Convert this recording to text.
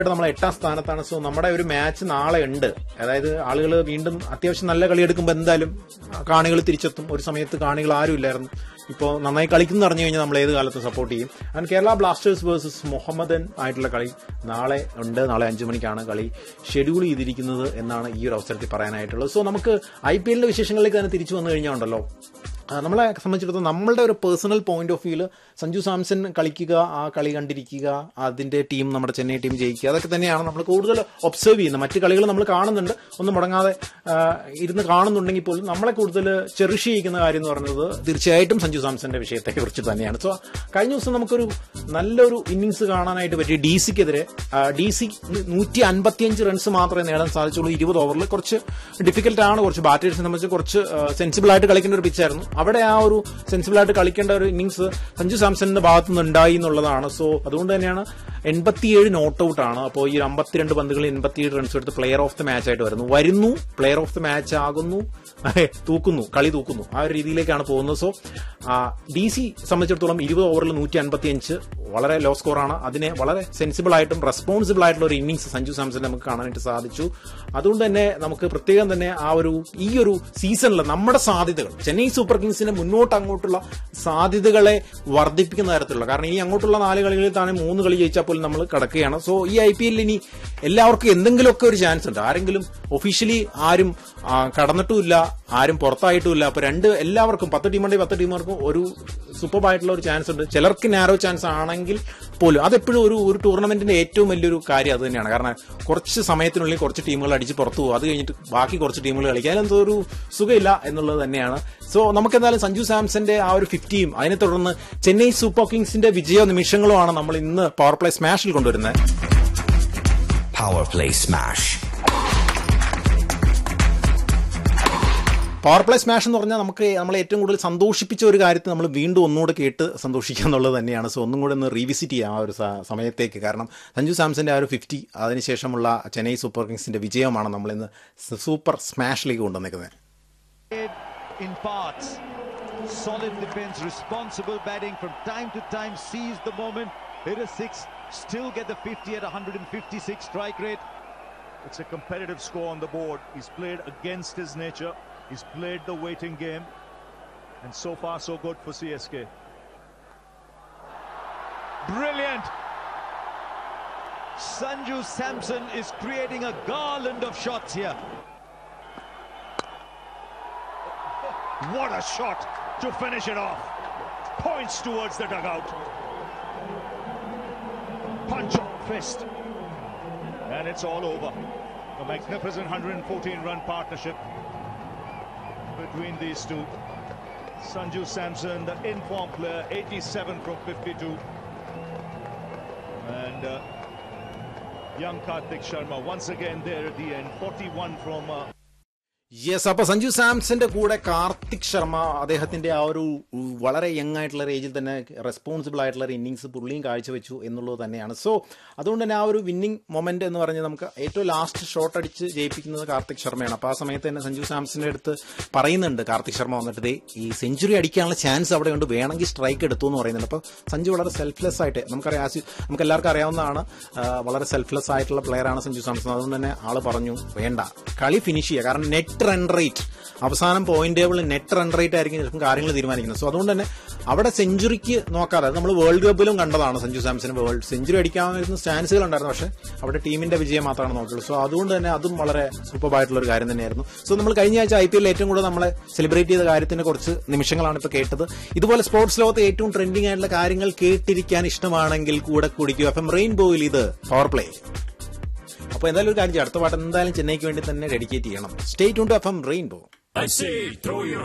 നമ്മൾ എട്ടാം സ്ഥാനത്താണ് സോ നമ്മുടെ ഒരു മാച്ച് നാളെ ഉണ്ട് അതായത് ആളുകൾ വീണ്ടും അത്യാവശ്യം നല്ല കളി എടുക്കുമ്പോൾ എന്തായാലും കാണികൾ തിരിച്ചെത്തും ഒരു സമയത്ത് കാണികൾ ആരും ഇല്ലായിരുന്നു ഇപ്പോൾ നന്നായി കളിക്കുന്നു അറിഞ്ഞു കഴിഞ്ഞാൽ നമ്മൾ ഏത് കാലത്തും സപ്പോർട്ട് ചെയ്യും and Kerala Blasters versus Mohammedan ആയിട്ടുള്ള കളി നാളെ ഉണ്ട് നാളെ അഞ്ചു മണിക്കാണ് കളി ഷെഡ്യൂൾ ചെയ്തിരിക്കുന്നത് എന്നാണ് ഈ ഒരു അവസരത്തിൽ പറയാനായിട്ടുള്ളത് സോ നമുക്ക് ഐ പി എല്ലിന്റെ വിശേഷങ്ങളിലേക്ക് തന്നെ തിരിച്ചു വന്നു കഴിഞ്ഞാൽ ഉണ്ടല്ലോ ആ, നമ്മളെ സംബന്ധിച്ചിടത്തോളം നമ്മളുടെ ഒരു പേഴ്സണൽ പോയിന്റ് ഓഫ് വ്യൂല് സഞ്ജു സാംസൺ കളിക്കുക ആ കളി കണ്ടിരിക്കുക അതിന്റെ ടീം നമ്മുടെ ചെന്നൈ ടീം ജയിക്കുക അതൊക്കെ തന്നെയാണ് നമ്മൾ കൂടുതൽ ഒബ്സർവ് ചെയ്യുന്നത് മറ്റു കളികൾ നമ്മൾ കാണുന്നുണ്ട് ഒന്നും മുടങ്ങാതെ ആ, ഇരുന്ന് കാണുന്നുണ്ടെങ്കിൽ പോലും നമ്മളെ കൂടുതൽ ചെറിഷ് ചെയ്യിക്കുന്ന കാര്യം എന്ന് പറയുന്നത് തീർച്ചയായിട്ടും സഞ്ജു സാംസന്റെ വിഷയത്തെ കുറിച്ച് തന്നെയാണ് സോ കഴിഞ്ഞ ദിവസം നമുക്കൊരു നല്ലൊരു ഇന്നിങ്സ് കാണാനായിട്ട് പറ്റി ഡി സിക്കെതിരെ ഡി സി നൂറ്റി അൻപത്തിയഞ്ച് റൺസ് മാത്രമേ നേടാൻ സാധിച്ചുള്ളൂ ഇരുപത് ഓവറിൽ കുറച്ച് ഡിഫിക്കൽട്ട് ആണ് കുറച്ച് ബാറ്റേഴ്സിനെ സംബന്ധിച്ച് കുറച്ച് സെൻസിബിൾ ആയിട്ട് കളിക്കേണ്ട ഒരു പിച്ചായിരുന്നു അവിടെ ആ ഒരു സെൻസിബിൾ ആയിട്ട് കളിക്കേണ്ട ഒരു ഇന്നിങ്സ് സഞ്ജു സാംസണിന്റെ ഭാഗത്തു നിന്ന് ഉണ്ടായി എന്നുള്ളതാണ് സോ അതുകൊണ്ട് തന്നെയാണ് എൺപത്തിയേഴ് നോട്ട് ഔട്ട് ആണ് അപ്പോൾ ഈ അമ്പത്തിരണ്ട് പന്തുകളിൽ എൺപത്തിയേഴ് റൺസ് എടുത്ത് പ്ലെയർ ഓഫ് ദി മാച്ച് ആയിട്ട് വരുന്നു വരുന്നു പ്ലെയർ ഓഫ് ദി മാച്ച് ആകുന്നു അഹേ, തൂക്കുന്നു കളി തൂക്കുന്നു ആ ഒരു രീതിയിലേക്കാണ് പോകുന്നത് സോ ഡി സി സംബന്ധിച്ചിടത്തോളം ഇരുപത് ഓവറിൽ നൂറ്റി അൻപത്തിയഞ്ച് വളരെ ലോ സ്കോറാണ് അതിനെ വളരെ സെൻസിബിൾ ആയിട്ടും റെസ്പോൺസിബിൾ ആയിട്ടുള്ള ഒരു ഇന്നിങ്സ് സഞ്ജു സാംസൺ നമുക്ക് കാണാനായിട്ട് സാധിച്ചു അതുകൊണ്ട് തന്നെ നമുക്ക് പ്രത്യേകം തന്നെ ആ ഒരു ഈ ഒരു സീസണിൽ നമ്മുടെ സാധ്യതകൾ ചെന്നൈ സൂപ്പർ കിങ്സിന്റെ മുന്നോട്ട് അങ്ങോട്ടുള്ള സാധ്യതകളെ വർദ്ധിപ്പിക്കുന്ന തരത്തിലുള്ള കാരണം ഇനി അങ്ങോട്ടുള്ള നാല് കളികളിൽ തന്നെ മൂന്ന് കളി ജയിച്ചാൽ പോലും നമ്മൾ കടക്കുകയാണ് സോ ഈ ഐ പി എല്ലിൽ ഇനി എല്ലാവർക്കും എന്തെങ്കിലുമൊക്കെ ഒരു ചാൻസ് ഉണ്ട് ആരെങ്കിലും ഒഫീഷ്യലി ആരും ആ, കടന്നിട്ടുമില്ല ആരും പുറത്തായിട്ടുമില്ല അപ്പൊ രണ്ട് എല്ലാവർക്കും പത്ത് ടീമുണ്ടെങ്കിൽ പത്ത് ടീമുകൾക്കും ഒരു സൂപ്പർ ആയിട്ടുള്ള ഒരു ചാൻസ് ഉണ്ട് ചിലർക്ക് നാരോ ചാൻസ് ആണെങ്കിൽ പോലും അതെപ്പോഴും ഒരു ഒരു ടൂർണമെന്റിന്റെ ഏറ്റവും വലിയൊരു കാര്യം അത് തന്നെയാണ് കാരണം കുറച്ച് സമയത്തിനുള്ളിൽ കുറച്ച് ടീമുകൾ അടിച്ച് പുറത്തു പോകും അത് കഴിഞ്ഞിട്ട് ബാക്കി കുറച്ച് ടീമുകൾ കളിക്കാൻ എന്തോ ഒരു സുഖമില്ല എന്നുള്ളത് തന്നെയാണ് സോ നമുക്ക് എന്തായാലും സഞ്ജു സാംസന്റെ ആ ഒരു ഫിഫ്റ്റിയും അതിനെ തുടർന്ന് ചെന്നൈ സൂപ്പർ കിങ്സിന്റെ വിജയ നിമിഷങ്ങളുമാണ് നമ്മൾ ഇന്ന് പവർ പ്ലേ സ്മാഷിൽ കൊണ്ടുവരുന്നത് Power Play Smash. Power play smash എന്ന് പറഞ്ഞാൽ നമുക്ക് നമ്മളെ ഏറ്റവും കൂടുതൽ സന്തോഷിപ്പിച്ച ഒരു കാര്യത്തെ നമ്മൾ വീണ്ടും ഒന്നുകൂടെ കേട്ട് സന്തോഷിക്കുക എന്നുള്ളത് തന്നെയാണ് സോ ഒന്നും കൂടെ ഒന്ന് റീവിസിറ്റ് ചെയ്യാം ആ ഒരു സ- സമയത്തേക്ക് കാരണം സഞ്ജു സാംസന്റെ ആ ഒരു ഫിഫ്റ്റി അതിനുശേഷമുള്ള ചെന്നൈ സൂപ്പർ കിങ്സിന്റെ വിജയമാണ് നമ്മൾ ഇന്ന് സൂപ്പർ സ്മാഷിലേക്ക് കൊണ്ടുവന്നേക്കുന്നത് in parts. Solid defense, responsible batting from time to time, seize the moment, hit a six, still get the 50 at 156 strike rate. It's a competitive score on the board. He's played against his nature. He's played the waiting game. And so far, so good for CSK. Brilliant! Sanju Samson is creating a garland of shots here. What a shot to finish it off. Points towards the dugout. Punch on fist. And it's all over. A magnificent 114 run partnership between these two. Sanju Samson, the informed player, 87 from 52. And uh, young Karthik Sharma once again there at the end, 41 from. Uh, yes അപ്പൊ സഞ്ജു സാംസന്റെ കൂടെ കാർത്തിക് ശർമ്മ അദ്ദേഹത്തിന്റെ ആ ഒരു വളരെ young ആയിട്ടുള്ള ഒരു ഏജിൽ തന്നെ റെസ്പോൺസിബിൾ ആയിട്ടുള്ള ഒരു ഇന്നിങ്സ് പുള്ളിയും കാഴ്ചവെച്ചു എന്നുള്ളത് തന്നെയാണ് സോ അതുകൊണ്ട് തന്നെ ആ ഒരു വിന്നിംഗ് മൊമെന്റ് എന്ന് പറഞ്ഞാൽ നമുക്ക് ഏറ്റവും ലാസ്റ്റ് ഷോട്ട് അടിച്ച് ജയിപ്പിക്കുന്നത് കാർത്തിക് ശർമ്മയാണ് അപ്പൊ ആ സമയത്ത് തന്നെ സഞ്ജു സാംസന്റെ അടുത്ത് പറയുന്നുണ്ട് കാർത്തിക് ശർമ്മ വന്നിട്ട് ദേ ഈ സെഞ്ചുറി അടിക്കാനുള്ള ചാൻസ് അവിടെ ഉണ്ട് വേണമെങ്കിൽ സ്ട്രൈക്ക് എടുത്തു എന്ന് പറയുന്നുണ്ട് അപ്പൊ സഞ്ജു വളരെ സെൽഫ്ലെസ് ആയിട്ട് നമുക്കറിയാം ആസ് നമുക്ക് എല്ലാവർക്കും അറിയാവുന്നതാണ് ആ, വളരെ സെൽഫ്ലെസ് ആയിട്ടുള്ള പ്ലെയർ ആണ് സഞ്ജു സാംസൺ അതുകൊണ്ട് തന്നെ ആള് പറഞ്ഞു വേണ്ട കളി ഫിനിഷ് ചെയ്യുക കാരണം നെറ്റ് റൺ റേറ്റ് അവസാനം പോയിന്റ് ടേബിളിൽ നെറ്റ് റൺ റേറ്റ് ആയിരിക്കും ചിലപ്പോൾ കാര്യങ്ങൾ തീരുമാനിക്കുന്നത് സോ അതുകൊണ്ട് തന്നെ അവിടെ സെഞ്ചുറിക്ക് നോക്കാതെ അത് നമ്മൾ വേൾഡ് കപ്പിലും കണ്ടതാണ് സഞ്ജു സാംസന് വേൾഡ് സെഞ്ചുറി അടിക്കാവുന്ന ചാൻസുകൾ ഉണ്ടായിരുന്നു പക്ഷേ അവിടെ ടീമിന്റെ വിജയം മാത്രമാണ് നോക്കിയുള്ളൂ സോ അതുകൊണ്ട് തന്നെ അതും വളരെ സൂപ്പർ ആയിട്ടുള്ള ഒരു കാര്യം തന്നെയായിരുന്നു സോ നമ്മൾ കഴിഞ്ഞ ആഴ്ച ഐ പി എല്ലിൽ ഏറ്റവും കൂടുതൽ നമ്മളെ സെലിബ്രേറ്റ് ചെയ്ത കാര്യത്തിന്റെ കുറച്ച് നിമിഷങ്ങളാണ് ഇപ്പോൾ കേട്ടത് ഇതുപോലെ സ്പോർട്സ് ലോകത്ത് ഏറ്റവും ട്രെൻഡിങ് ആയിട്ടുള്ള കാര്യങ്ങൾ കേട്ടിരിക്കാൻ ഇഷ്ടമാണെങ്കിൽ കൂടെ കുടിക്കുക എഫ് എം റെയിൻബോയിൽ ഇത് പവർ പ്ലേ അപ്പോൾ എന്തായാലും ഒരു കാര്യം ചെയ്യാം. അടുത്ത പാട്ട് എന്തായാലും ചെന്നൈക്ക് വേണ്ടി തന്നെ ഡെഡിക്കേറ്റ് ചെയ്യണം സ്റ്റേറ്റ് ഉണ്ട് F M rainbow I say, throw your